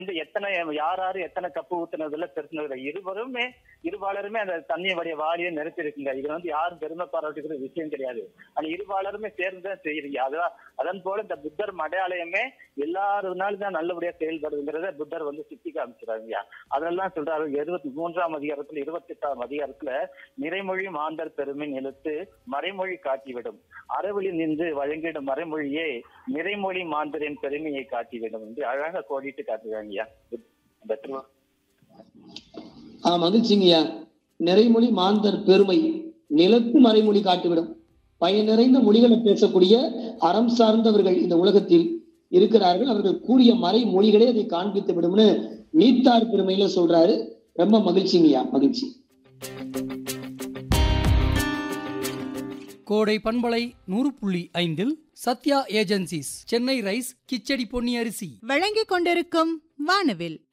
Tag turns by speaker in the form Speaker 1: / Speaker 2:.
Speaker 1: வந்து எத்தனை யார் யாரு எத்தனை கப்பு ஊத்துனதுல பெருசுனதுல இருவருமே இருபாலருமே அந்த தண்ணி வடைய வாளியை நிறுத்திருக்குங்க இது வந்து யாரும் பெருமை பாராட்டுகிற விஷயம் கிடையாது அந்த இருபாலருமே சேர்ந்து தான் செய்யறீங்க அதான் அதன் போல இந்த புத்தர் மடையாலயமே எல்லாருனாலும் தான் நல்லபடியா செயல்படுதுங்கிறத புத்தர் வந்து சுட்டி காமிச்சிருக்காங்க அதெல்லாம் சொல்றாரு இருபத்தி மூன்றாம் அதிகாரத்துல இருபத்தி எட்டாம் அதிகாரத்துல நிறைமொழி மாந்தர் பெருமை நிலத்து மறைமொழி காட்டிவிடும் அறவழி நின்று வழங்கிடும் மறைமொழியே நிறைமொழி மாந்தரின் பெருமையை காட்டிவிடும் என்று அழகாக கோடிட்டு காட்டுறாங்கய்யா அந்த திருவள்ளுவர்
Speaker 2: ஆ மகிழ்ச்சிங்கய்யா நிறைமொழி மாந்தர் பெருமை நிலத்து மறைமொழி காட்டிவிடும் பயன் நிறைந்த மொழிகளை பேசக்கூடிய அறம் சார்ந்தவர்கள் இந்த உலகத்தில் இருக்கிறார்கள் அவர்கள் கூறிய மறைமொழிகளே அதை காண்பித்து விடும்னு நீத்தார் பெருமையில சொல்றாரு ரொம்ப மகிழ்ச்சிங்கய்யா மகிழ்ச்சி
Speaker 3: கோடை பண்பலை நூறு புள்ளி ஐந்தில் சத்யா ஏஜென்சிஸ் சென்னை ரைஸ் கிச்சடி பொன்னி அரிசி
Speaker 4: வழங்கிக் கொண்டிருக்கும் வானவில்